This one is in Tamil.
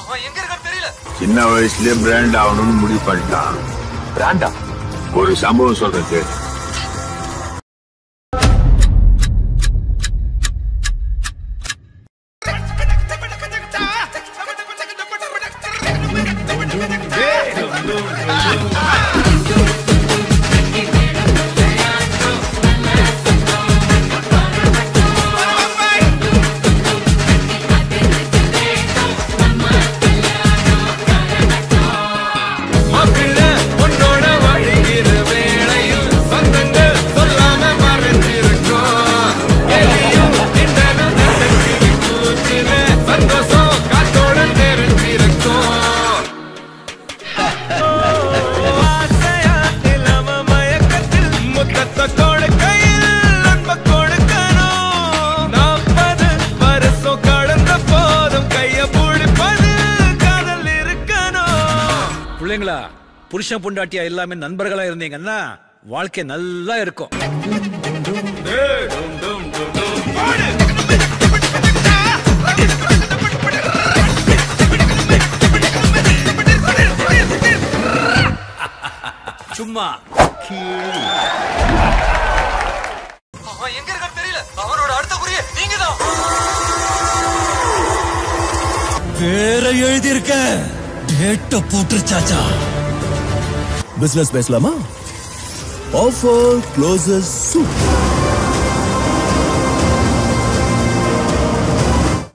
அவன் எங்க இருக்கான்னு தெரியல சின்ன வயசுலயே பிராண்ட் ஆகணும்னு முடிவு பண்ணிட்டான் பிராண்டா ஒரு சம்பவம் சொல்றேன் கேளு. மாப்பிள்ள உன்னோட வழிகிற வேளையில் சொந்தங்கள் சொல்லாம மறைஞ்சிருக்கும் எலியும் திண்டனும் நடக்கிற கூத்தில சந்தோஷம் காத்தோட தெரிஞ்சிருக்கும் ஆசையா இல்லாம மயக்கத்தில் முத்தத்தை கொடுக்கையில் அன்பை கொடுக்கணும் நாற்பது வருஷம் கடந்த போதும் கைய பிடிப்பது காதல் இருக்கணும் பிள்ளைங்களா புருஷன் பொண்டாட்டியா எல்லாமே நண்பர்களா இருந்தீங்கன்னா வாழ்க்கை நல்லா இருக்கும் சும்மா அவன் எங்க இருக்கான்னு தெரியல அவனோட அடுத்த குறிய நீங்க தான் பேர எழுதியிருக்க டேட்ட போட்டுருச்சாச்சா பிசினஸ் பேசலாமா ஆஃபர் க்ளோசஸ் சூப்